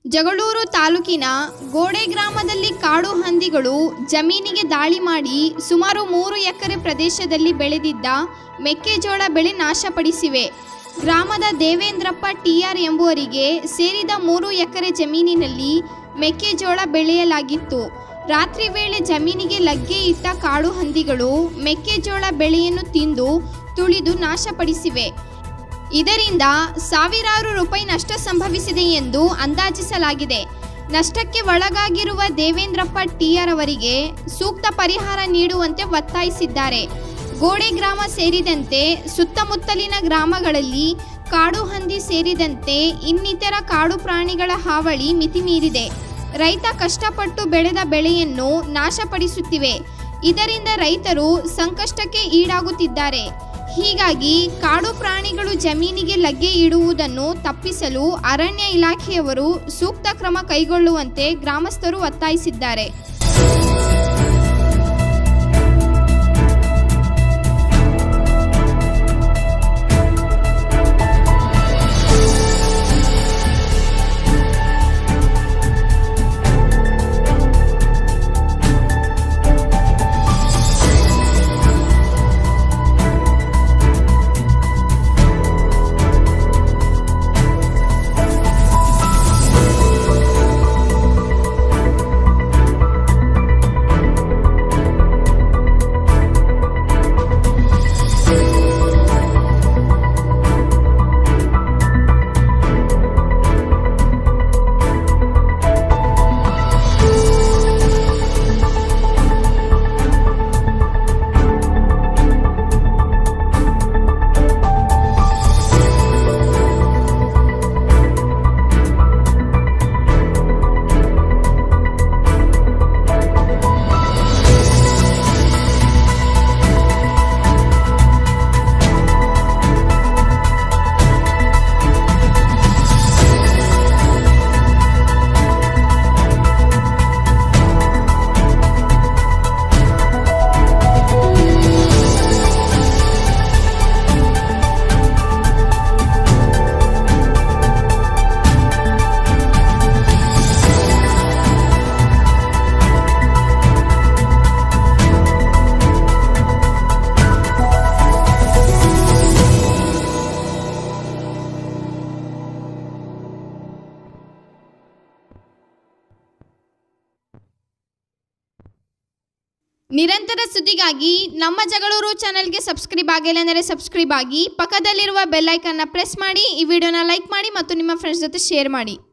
ಜಗಳೂರು ತಾಲೂಕಿನ ಗೋಡೆ ಗ್ರಾಮದಲ್ಲಿ ಕಾಡು ಹಂದಿಗಳು ಜಮೀನಿಗೆ ದಾಳಿ ಮಾಡಿ ಸುಮಾರು ಮೂರು ಎಕರೆ ಪ್ರದೇಶದಲ್ಲಿ ಬೆಳೆದಿದ್ದ ಮೆಕ್ಕೆಜೋಳ ಬೆಳೆ ನಾಶಪಡಿಸಿವೆ ಗ್ರಾಮದ ದೇವೇಂದ್ರಪ್ಪ ಟಿಆರ್ ಎಂಬುವರಿಗೆ ಸೇರಿದ ಮೂರು ಎಕರೆ ಜಮೀನಿನಲ್ಲಿ ಮೆಕ್ಕೆಜೋಳ ಬೆಳೆಯಲಾಗಿತ್ತು ರಾತ್ರಿ ವೇಳೆ ಜಮೀನಿಗೆ ಲಗ್ಗೆ ಇಟ್ಟ ಕಾಡು ಹಂದಿಗಳು ಮೆಕ್ಕೆಜೋಳ ಬೆಳೆಯನ್ನು ತಿಂದು ತುಳಿದು ನಾಶಪಡಿಸಿವೆ ಇದರಿಂದ ಸಾವಿರಾರು ರೂಪಾಯಿ ನಷ್ಟ ಸಂಭವಿಸಿದೆ ಎಂದು ಅಂದಾಜಿಸಲಾಗಿದೆ ನಷ್ಟಕ್ಕೆ ಒಳಗಾಗಿರುವ ದೇವೇಂದ್ರಪ್ಪ ಟಿಆರ್ ಅವರಿಗೆ ಸೂಕ್ತ ಪರಿಹಾರ ನೀಡುವಂತೆ ಒತ್ತಾಯಿಸಿದ್ದಾರೆ ಗೋಡೆ ಗ್ರಾಮ ಸೇರಿದಂತೆ ಸುತ್ತಮುತ್ತಲಿನ ಗ್ರಾಮಗಳಲ್ಲಿ ಕಾಡು ಹಂದಿ ಸೇರಿದಂತೆ ಇನ್ನಿತರ ಕಾಡು ಪ್ರಾಣಿಗಳ ಹಾವಳಿ ಮಿತಿಮೀರಿದೆ ರೈತ ಕಷ್ಟಪಟ್ಟು ಬೆಳೆದ ಬೆಳೆಯನ್ನು ನಾಶಪಡಿಸುತ್ತಿವೆ ಇದರಿಂದ ರೈತರು ಸಂಕಷ್ಟಕ್ಕೆ ಈಡಾಗುತ್ತಿದ್ದಾರೆ ಹೀಗಾಗಿ ಕಾಡು ಪ್ರಾಣಿಗಳು ಜಮೀನಿಗೆ ಲಗ್ಗೆ ಇಡುವುದನ್ನು ತಪ್ಪಿಸಲು ಅರಣ್ಯ ಇಲಾಖೆಯವರು ಸೂಕ್ತ ಕ್ರಮ ಕೈಗೊಳ್ಳುವಂತೆ ಗ್ರಾಮಸ್ಥರು ಒತ್ತಾಯಿಸಿದ್ದಾರೆ ನಿರಂತರ ಸುದ್ದಿಗಾಗಿ ನಮ್ಮ ಜಗಳೂರು ಚಾನೆಲ್ಗೆ ಸಬ್ಸ್ಕ್ರೈಬ್ ಆಗಿಲ್ಲ ಅಂದರೆ ಸಬ್ಸ್ಕ್ರೈಬ್ ಆಗಿ ಪಕ್ಕದಲ್ಲಿರುವ ಬೆಲ್ಲೈಕನ್ನ ಪ್ರೆಸ್ ಮಾಡಿ ಈ ವಿಡಿಯೋನ ಲೈಕ್ ಮಾಡಿ ಮತ್ತು ನಿಮ್ಮ ಫ್ರೆಂಡ್ಸ್ ಜೊತೆ ಶೇರ್ ಮಾಡಿ